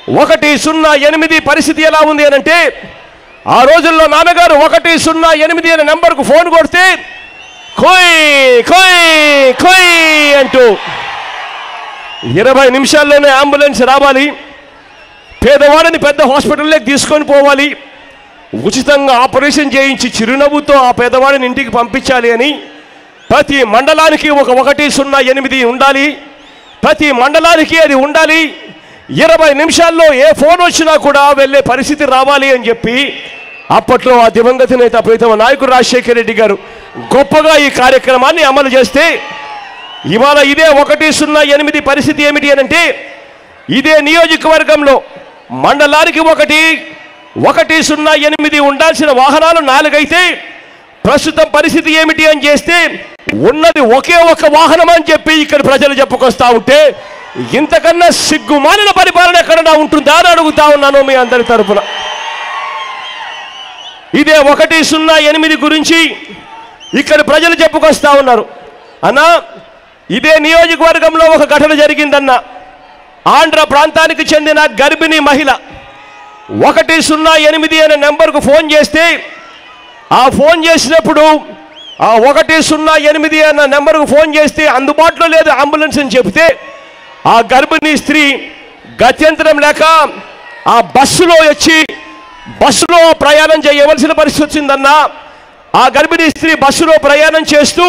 ఒకటి సున్నా ఎనిమిది పరిస్థితి ఎలా ఉంది అని అంటే ఆ రోజుల్లో నాన్నగారు ఒకటి సున్నా ఎనిమిది అనే నెంబర్కు ఫోన్ కొడితే కోయ్ కోయ్ కోయ్ అంటూ ఇరవై నిమిషాల్లోనే అంబులెన్స్ రావాలి పేదవాడిని పెద్ద హాస్పిటల్లోకి తీసుకొని పోవాలి ఉచితంగా ఆపరేషన్ చేయించి చిరునవ్వుతో ఆ పేదవాడిని ఇంటికి పంపించాలి అని ప్రతి మండలానికి ఒక ఒకటి సున్నా ఎనిమిది ఉండాలి ప్రతి మండలానికి అది ఉండాలి ఇరవై నిమిషాల్లో ఏ ఫోన్ వచ్చినా కూడా వెళ్ళే పరిస్థితి రావాలి అని చెప్పి అప్పట్లో ఆ దివంగత నేత ప్రీతమ నాయకుడు రాజశేఖర రెడ్డి గారు గొప్పగా ఈ కార్యక్రమాన్ని అమలు చేస్తే ఇవాళ ఇదే ఒకటి సున్నా ఎనిమిది పరిస్థితి ఏమిటి అని అంటే ఇదే నియోజకవర్గంలో మండలానికి ఒకటి ఒకటి సున్నా ఎనిమిది ఉండాల్సిన వాహనాలు నాలుగైతే ప్రస్తుతం పరిస్థితి ఏమిటి అని చేస్తే ఉన్నది ఒకే ఒక వాహనం అని చెప్పి ఇక్కడ ప్రజలు చెప్పుకొస్తా ఉంటే ఇంతకన్నా సిగ్గుమాలిన పరిపాలన ఎక్కడన్నా ఉంటుందా అని అడుగుతా ఉన్నాను మీ అందరి తరపున ఇదే ఒకటి సున్నా ఎనిమిది గురించి ఇక్కడ ప్రజలు చెప్పుకొస్తా ఉన్నారు అన్నా ఇదే నియోజకవర్గంలో ఒక ఘటన జరిగిందన్న ఆంధ్ర ప్రాంతానికి చెందిన గర్భిణీ మహిళ ఒకటి సున్నా ఎనిమిది అనే నెంబర్కు ఫోన్ చేస్తే ఆ ఫోన్ చేసినప్పుడు ఆ ఒకటి సున్నా ఎనిమిది అన్న నెంబర్కు ఫోన్ చేస్తే అందుబాటులో లేదు అంబులెన్స్ అని చెబితే ఆ గర్భిణీ స్త్రీ గత్యంతరం లేక ఆ బస్సులో వచ్చి బస్సులో ప్రయాణం చేయవలసిన పరిస్థితి వచ్చిందన్న ఆ గర్భిణీ స్త్రీ బస్సులో ప్రయాణం చేస్తూ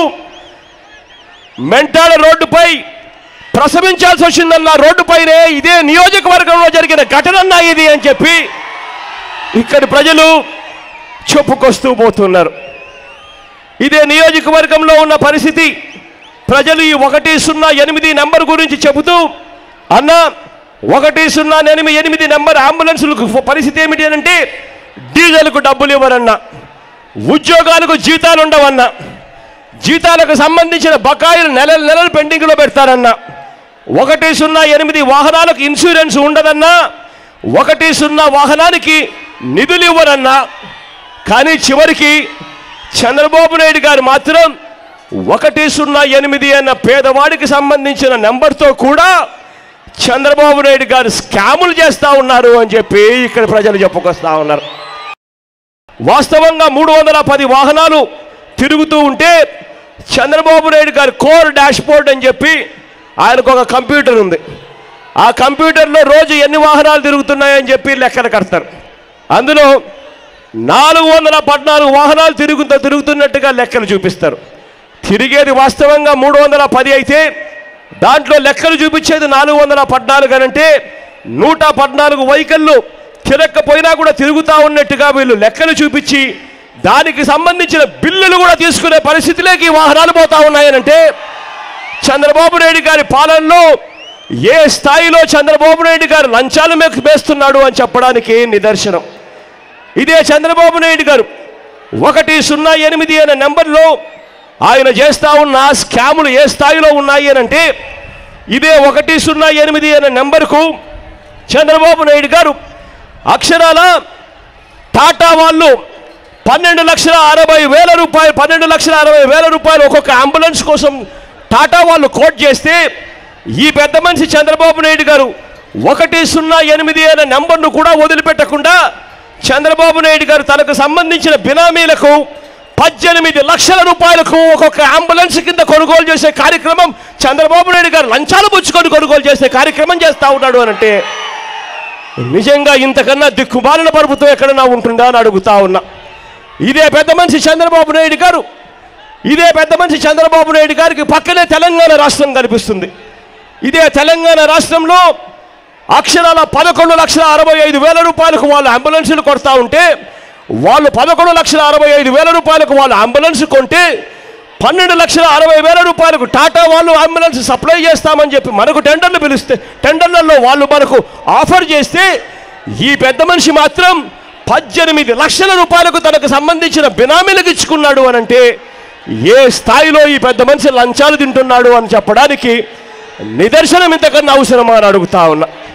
మెంటాల రోడ్డుపై ప్రసవించాల్సి వచ్చిందన్న రోడ్డుపైనే ఇదే నియోజకవర్గంలో జరిగిన ఘటనన్న ఇది అని చెప్పి ఇక్కడి ప్రజలు చెప్పుకొస్తూ పోతున్నారు ఇదే నియోజకవర్గంలో ఉన్న పరిస్థితి ప్రజలు ఈ ఒకటి సున్నా ఎనిమిది నెంబర్ గురించి చెబుతూ అన్న ఒకటి సున్నా ఎనిమిది ఎనిమిది నెంబర్ అంబులెన్సులకు పరిస్థితి ఏమిటి అని అంటే డీజిల్కు డబ్బులు ఇవ్వరన్న ఉద్యోగాలకు జీతాలు ఉండవన్న జీతాలకు సంబంధించిన బకాయిలు నెల నెలలు పెండింగ్లో పెడతారన్న ఒకటి సున్నా ఎనిమిది వాహనాలకు ఇన్సూరెన్స్ ఉండదన్నా ఒకటి సున్నా వాహనానికి నిధులు ఇవ్వరన్నా కానీ చివరికి చంద్రబాబు నాయుడు గారు మాత్రం ఒకటి సున్నా ఎనిమిది అన్న పేదవాడికి సంబంధించిన నెంబర్తో కూడా చంద్రబాబు నాయుడు గారు స్కాములు చేస్తూ ఉన్నారు అని చెప్పి ఇక్కడ ప్రజలు చెప్పుకొస్తా ఉన్నారు వాస్తవంగా మూడు వందల పది వాహనాలు తిరుగుతూ ఉంటే చంద్రబాబు నాయుడు గారి కోర్ డాష్ బోర్డ్ అని చెప్పి ఆయనకు ఒక కంప్యూటర్ ఉంది ఆ కంప్యూటర్లో రోజు ఎన్ని వాహనాలు తిరుగుతున్నాయని చెప్పి లెక్కలు కడతారు అందులో నాలుగు వందల పద్నాలుగు వాహనాలు తిరుగుతూ తిరుగుతున్నట్టుగా లెక్కలు చూపిస్తారు తిరిగేది వాస్తవంగా మూడు వందల పది అయితే దాంట్లో లెక్కలు చూపించేది నాలుగు వందల పద్నాలుగు అని అంటే నూట పద్నాలుగు వెహికల్లు తిరగకపోయినా కూడా తిరుగుతూ ఉన్నట్టుగా వీళ్ళు లెక్కలు చూపించి దానికి సంబంధించిన బిల్లులు కూడా తీసుకునే పరిస్థితిలోకి ఈ వాహనాలు పోతా ఉన్నాయనంటే చంద్రబాబు నాయుడు గారి పాలనలో ఏ స్థాయిలో చంద్రబాబు నాయుడు గారు లంచాలు మేకు వేస్తున్నాడు అని చెప్పడానికి నిదర్శనం ఇదే చంద్రబాబు నాయుడు గారు ఒకటి సున్నా ఎనిమిది అనే నెంబర్లో ఆయన చేస్తా ఉన్న స్కాములు ఏ స్థాయిలో ఉన్నాయి అని అంటే ఇదే ఒకటి సున్నా ఎనిమిది అనే నెంబర్కు చంద్రబాబు నాయుడు గారు అక్షరాల టాటా వాళ్ళు పన్నెండు లక్షల అరవై వేల రూపాయలు పన్నెండు లక్షల అరవై వేల రూపాయలు ఒక్కొక్క అంబులెన్స్ కోసం టాటా వాళ్ళు కోట్ చేస్తే ఈ పెద్ద మనిషి చంద్రబాబు నాయుడు గారు ఒకటి సున్నా ఎనిమిది అనే నెంబర్ను కూడా వదిలిపెట్టకుండా చంద్రబాబు నాయుడు గారు తనకు సంబంధించిన బినామీలకు పద్దెనిమిది లక్షల రూపాయలకు ఒక్కొక్క అంబులెన్స్ కింద కొనుగోలు చేసే కార్యక్రమం చంద్రబాబు నాయుడు గారు లంచాలు పుచ్చుకొని కొనుగోలు చేసే కార్యక్రమం చేస్తా ఉన్నాడు అని అంటే నిజంగా ఇంతకన్నా దిక్కుమాలిన ప్రభుత్వం ఎక్కడన్నా ఉంటుందా అని అడుగుతా ఉన్నా ఇదే పెద్ద మనిషి చంద్రబాబు నాయుడు గారు ఇదే పెద్ద మనిషి చంద్రబాబు నాయుడు గారికి పక్కనే తెలంగాణ రాష్ట్రం కనిపిస్తుంది ఇదే తెలంగాణ రాష్ట్రంలో అక్షరాల పదకొండు లక్షల అరవై ఐదు వేల రూపాయలకు వాళ్ళు అంబులెన్సులు కొడతా ఉంటే వాళ్ళు పదకొండు లక్షల అరవై ఐదు వేల రూపాయలకు వాళ్ళు అంబులెన్స్ కొంటే పన్నెండు లక్షల అరవై వేల రూపాయలకు టాటా వాళ్ళు అంబులెన్స్ సప్లై చేస్తామని చెప్పి మనకు టెండర్లు పిలిస్తే టెండర్లలో వాళ్ళు మనకు ఆఫర్ చేస్తే ఈ పెద్ద మనిషి మాత్రం పద్దెనిమిది లక్షల రూపాయలకు తనకు సంబంధించిన బినామీలకు ఇచ్చుకున్నాడు అని అంటే ఏ స్థాయిలో ఈ పెద్ద మనిషి లంచాలు తింటున్నాడు అని చెప్పడానికి నిదర్శనం ఇంతకన్నా అవసరమా అని అడుగుతా ఉన్నా